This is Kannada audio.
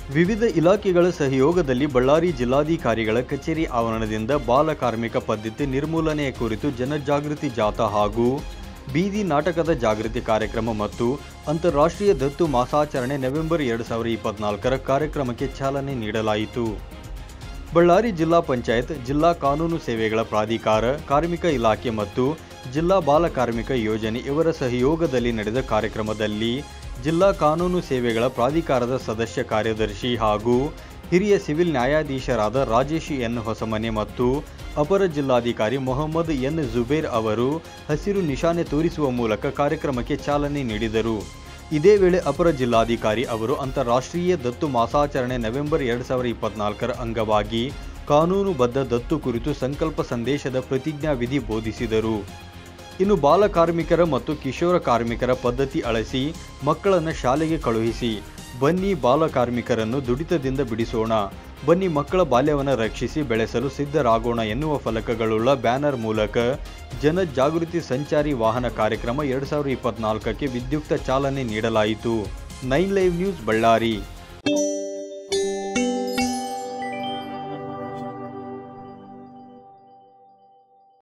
ವಿವಿಧ ಇಲಾಖೆಗಳ ಸಹಯೋಗದಲ್ಲಿ ಬಳ್ಳಾರಿ ಜಿಲ್ಲಾಧಿಕಾರಿಗಳ ಕಚೇರಿ ಆವರಣದಿಂದ ಬಾಲ ಕಾರ್ಮಿಕ ಪದ್ಧತಿ ನಿರ್ಮೂಲನೆಯ ಕುರಿತು ಜನಜಾಗೃತಿ ಜಾಥಾ ಹಾಗೂ ಬೀದಿ ನಾಟಕದ ಜಾಗೃತಿ ಕಾರ್ಯಕ್ರಮ ಮತ್ತು ಅಂತಾರಾಷ್ಟ್ರೀಯ ದತ್ತು ಮಾಸಾಚರಣೆ ನವೆಂಬರ್ ಎರಡು ಸಾವಿರದ ಇಪ್ಪತ್ನಾಲ್ಕರ ಕಾರ್ಯಕ್ರಮಕ್ಕೆ ಚಾಲನೆ ನೀಡಲಾಯಿತು ಬಳ್ಳಾರಿ ಜಿಲ್ಲಾ ಪಂಚಾಯತ್ ಜಿಲ್ಲಾ ಕಾನೂನು ಸೇವೆಗಳ ಪ್ರಾಧಿಕಾರ ಕಾರ್ಮಿಕ ಇಲಾಖೆ ಮತ್ತು ಜಿಲ್ಲಾ ಬಾಲ ಕಾರ್ಮಿಕ ಯೋಜನೆ ಇವರ ಸಹಯೋಗದಲ್ಲಿ ನಡೆದ ಕಾರ್ಯಕ್ರಮದಲ್ಲಿ ಜಿಲ್ಲಾ ಕಾನೂನು ಸೇವೆಗಳ ಪ್ರಾಧಿಕಾರದ ಸದಸ್ಯ ಕಾರ್ಯದರ್ಶಿ ಹಾಗೂ ಹಿರಿಯ ಸಿವಿಲ್ ನ್ಯಾಯಾಧೀಶರಾದ ರಾಜೇಶ್ ಎನ್ ಹೊಸಮನೆ ಮತ್ತು ಅಪರ ಜಿಲ್ಲಾಧಿಕಾರಿ ಮೊಹಮ್ಮದ್ ಎನ್ ಜುಬೇರ್ ಅವರು ಹಸಿರು ನಿಶಾನೆ ತೋರಿಸುವ ಮೂಲಕ ಕಾರ್ಯಕ್ರಮಕ್ಕೆ ಚಾಲನೆ ನೀಡಿದರು ಇದೇ ವೇಳೆ ಅಪರ ಜಿಲ್ಲಾಧಿಕಾರಿ ಅವರು ಅಂತಾರಾಷ್ಟ್ರೀಯ ದತ್ತು ಮಾಸಾಚರಣೆ ನವೆಂಬರ್ ಎರಡು ಸಾವಿರದ ಇಪ್ಪತ್ನಾಲ್ಕರ ಅಂಗವಾಗಿ ಕಾನೂನುಬದ್ಧ ದತ್ತು ಕುರಿತು ಸಂಕಲ್ಪ ಸಂದೇಶದ ಪ್ರತಿಜ್ಞಾವಿಧಿ ಬೋಧಿಸಿದರು ಇನ್ನು ಬಾಲ ಕಾರ್ಮಿಕರ ಮತ್ತು ಕಿಶೋರ ಕಾರ್ಮಿಕರ ಪದ್ಧತಿ ಅಳಿಸಿ ಮಕ್ಕಳನ್ನು ಶಾಲೆಗೆ ಕಳುಹಿಸಿ ಬನ್ನಿ ಬಾಲ ಕಾರ್ಮಿಕರನ್ನು ದುಡಿತದಿಂದ ಬಿಡಿಸೋಣ ಬನ್ನಿ ಮಕ್ಕಳ ಬಾಲ್ಯವನ್ನು ರಕ್ಷಿಸಿ ಬೆಳೆಸಲು ಸಿದ್ಧರಾಗೋಣ ಎನ್ನುವ ಫಲಕಗಳುಳ್ಳ ಬ್ಯಾನರ್ ಮೂಲಕ ಜನ ಜಾಗೃತಿ ಸಂಚಾರಿ ವಾಹನ ಕಾರ್ಯಕ್ರಮ ಎರಡು ಸಾವಿರದ ಇಪ್ಪತ್ನಾಲ್ಕಕ್ಕೆ ವಿದ್ಯುಕ್ತ ಚಾಲನೆ ನೀಡಲಾಯಿತು ನೈನ್ ಲೈವ್ ನ್ಯೂಸ್ ಬಳ್ಳಾರಿ